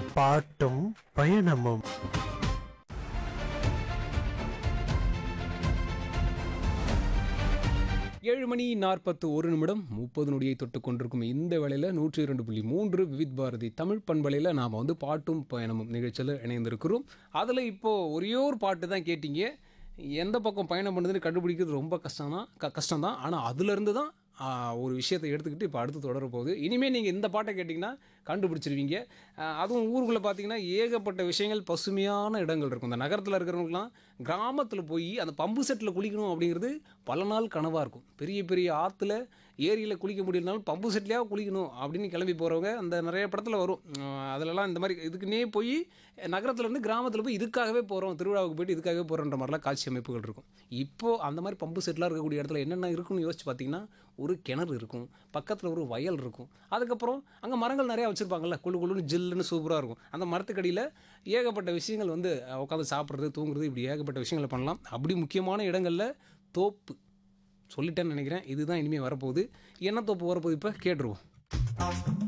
பாட்டும் பயணமும் ஏழு மணி நாற்பத்து ஒரு நிமிடம் முப்பது நொடியை தொட்டு கொண்டிருக்கும் இந்த வேளையில் நூற்றி இரண்டு புள்ளி மூன்று விவித் பாரதி தமிழ் பண்பலையில் நாம் வந்து பாட்டும் பயணமும் நிகழ்ச்சியில் இணைந்திருக்கிறோம் அதில் இப்போது ஒரே ஒரு பாட்டு தான் கேட்டீங்க எந்த பக்கம் பயணம் பண்ணுதுன்னு கண்டுபிடிக்கிறது ரொம்ப கஷ்டம் தான் க கஷ்டம் தான் ஆனால் அதுலேருந்து தான் ஆ, ஒரு விஷயத்தை எடுத்துக்கிட்டு இப்போ அடுத்து தொடர போகுது இனிமேல் நீங்கள் இந்த பாட்டை கேட்டிங்கன்னா கண்டுபிடிச்சிருவீங்க ஆ, அதுவும் ஊருக்குள்ளே பார்த்தீங்கன்னா ஏகப்பட்ட விஷயங்கள் பசுமையான இடங்கள் இருக்கும் இந்த நகரத்தில் இருக்கிறவங்களுக்குலாம் கிராமத்தில் போய் அந்த பம்பு செட்டில் குளிக்கணும் அப்படிங்கிறது பல நாள் கனவாக இருக்கும் பெரிய பெரிய ஆற்றுல ஏரியில் குளிக்க முடியலனாலும் பம்பு செட்லேயே குளிக்கணும் அப்படின்னு கிளம்பி போகிறவங்க அந்த நிறைய படத்தில் வரும் ஆஹ் அதிலலாம் இந்த மாதிரி இதுக்குன்னே போய் நகரத்துலேருந்து கிராமத்தில் போய் இதுக்காகவே போகிறோம் திருவிழாவுக்கு போயிட்டு இதுக்காகவே போகிறோன்ற மாதிரிலாம் காட்சி அமைப்புகள் இருக்கும் இப்போது அந்த மாதிரி பம்பு செட்லாம் இருக்கக்கூடிய இடத்துல என்னென்ன இருக்குன்னு யோசிச்சு பார்த்தீங்கன்னா ஒரு கிணறு இருக்கும் பக்கத்தில் ஒரு வயல் இருக்கும் அதுக்கப்புறம் அங்கே மரங்கள் நிறையா வச்சுருப்பாங்கல்ல குழு குழுன்னு ஜில்லுன்னு சூப்பராக இருக்கும் அந்த மரத்துக்கடியில் ஏகப்பட்ட விஷயங்கள் வந்து உட்காந்து சாப்பிட்றது தூங்குறது இப்படி ஏகப்பட்ட விஷயங்களை பண்ணலாம் அப்படி முக்கியமான இடங்களில் தோப்பு சொல்லிட்டேன்னு நினைக்கிறேன் இதுதான் இனிமேல் வரப்போகுது என்ன தோப்பு வரப்போகுது இப்போ கேட்டுருவோம்